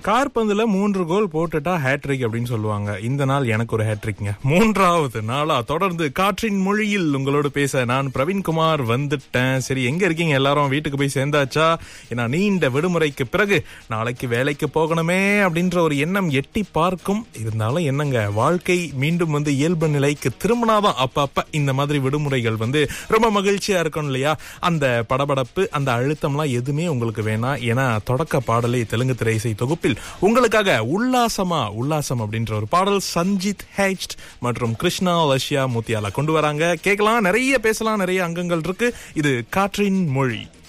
கார்பந்துல மூன்று கோல் போட்டுட்டா ஹேட்ரிக் அப்படின்னு சொல்லுவாங்க இந்த நாள் எனக்கு ஒரு ஹேட்ரிக்ங்க மூன்றாவது நாளா தொடர்ந்து காற்றின் மொழியில் உங்களோட பேச நான் பிரவீன்குமார் வந்துட்டேன் சரி எங்க இருக்கீங்க எல்லாரும் வீட்டுக்கு போய் சேர்ந்தாச்சா ஏன்னா நீண்ட விடுமுறைக்கு பிறகு நாளைக்கு வேலைக்கு போகணுமே அப்படின்ற ஒரு எண்ணம் எட்டி பார்க்கும் இருந்தாலும் என்னங்க வாழ்க்கை மீண்டும் வந்து இயல்பு நிலைக்கு திரும்பினாதான் அப்பப்ப இந்த மாதிரி விடுமுறைகள் வந்து ரொம்ப மகிழ்ச்சியா இருக்கும் இல்லையா அந்த படபடப்பு அந்த அழுத்தம்லாம் எதுவுமே உங்களுக்கு வேணாம் ஏன்னா தொடக்க பாடலை தெலுங்கு திரைசை தொகுப்பில் உங்களுக்காக உல்லாசமா உல்லாசம் அப்படின்ற ஒரு பாடல் சஞ்சித் ஹேஜ் மற்றும் கிருஷ்ணா லஷ்யா மூத்தியாலா கொண்டு வராங்க கேட்கலாம் நிறைய பேசலாம் நிறைய அங்கங்கள் இருக்கு இது காற்றின் மொழி